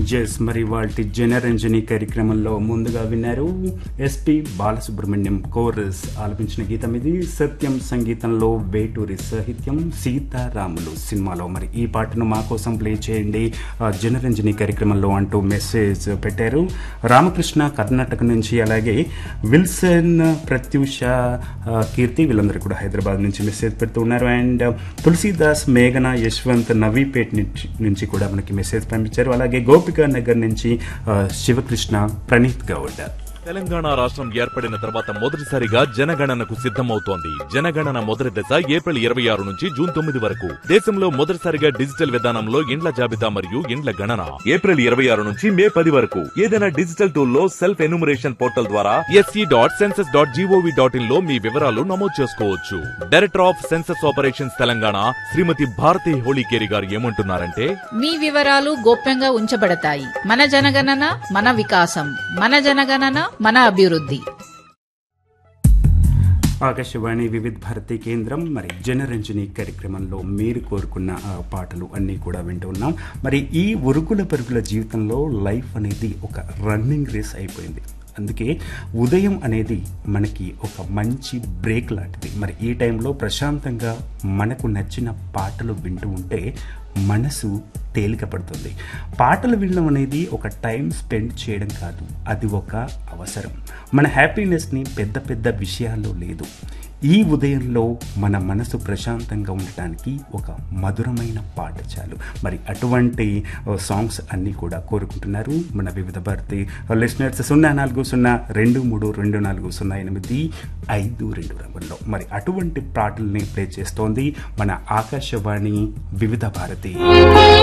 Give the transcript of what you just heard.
జెస్ మరి వాటి జనరంజని కార్యక్రమంలో ముందుగా విన్నారు ఎస్పి బాలసుబ్రహ్మణ్యం కోరస్ ఆలపించిన గీతం ఇది సత్యం సంగీతంలో వేటూరి సాహిత్యం సీతారాములు సినిమాలో మరి ఈ పాటను మా కోసం ప్లే చేయండి ఆ, జనరంజని కార్యక్రమంలో అంటూ మెసేజ్ పెట్టారు రామకృష్ణ కర్ణాటక నుంచి అలాగే విల్సన్ ప్రత్యూష ఆ, కీర్తి వీళ్ళందరూ కూడా హైదరాబాద్ నుంచి మెసేజ్ పెడుతూ ఉన్నారు అండ్ తులసీదాస్ మేఘన యశ్వంత్ నవీపేట్ నుంచి నుంచి కూడా మనకి మెసేజ్ పంపించారు అలాగే గోపికా నగర్ నుంచి ఆ, శివకృష్ణ ప్రణీత్ గౌడ్ తెలంగాణ రాష్ట్రం ఏర్పడిన తర్వాత మొదటిసారిగా జనగణనకు సిద్ధమవుతోంది జనగణన మొదటి దశ ఏప్రిల్ ఇరవై ఆరు నుంచి జూన్ తొమ్మిది వరకు దేశంలో మొదటిసారిగా డిజిటల్ విధానంలో ఇండ్ల జాబితా మరియు ఇండ్ల గణన ఏప్రిల్ ఇరవై ఆరు నుంచి మే పది వరకు ఏదైనా డిజిటల్ టూల్ లో సెల్ఫ్ ఎన్యూమరేషన్ పోర్టల్ ద్వారా SE dot census dot GOV dot in లో మీ వివరాలు నమోదు చేసుకోవచ్చు director of census operations Telangana Shrimati Bharati Holikeri గారు ఏమంటున్నారంటే మీ వివరాలు గోప్యంగా ఉంచబడతాయి మన జనగణన మన వికాసం మన జనగణన మన అభివృద్ధి ఆకాశవాణి వివిధ భారతి కేంద్రం మరి జనరంజని కార్యక్రమంలో మీరు కోరుకున్న ఆ పాటలు అన్నీ కూడా వింటూ ఉన్నాం మరి ఈ ఉరుగుల పరుగుల జీవితంలో లైఫ్ అనేది ఒక రన్నింగ్ రేస్ అయిపోయింది అందుకే ఉదయం అనేది మనకి ఒక మంచి బ్రేక్ లాంటిది మరి ఈ టైంలో ప్రశాంతంగా మనకు నచ్చిన పాటలు వింటూ ఉంటే మనసు తేలిక పడుతుంది పాటలు వినడం అనేది ఒక టైం స్పెండ్ చేయడం కాదు అది ఒక అవసరం మన హ్యాపీనెస్ని పెద్ద పెద్ద విషయాల్లో లేదు ఈ ఉదయంలో మన మనసు ప్రశాంతంగా ఉండటానికి ఒక మధురమైన పాట చాలు మరి అటువంటి ఆ, సాంగ్స్ అన్నీ కూడా కోరుకుంటున్నారు మన వివిధ భారతి లిస్నర్స్ సున్నా నాలుగు సున్నా రెండు మూడు రెండు నాలుగు సున్నా ఎనిమిది ఐదు రెండు రంగుల్లో మరి అటువంటి పాటల్ని ప్లే చేస్తోంది మన ఆకాశవాణి వివిధ భారతి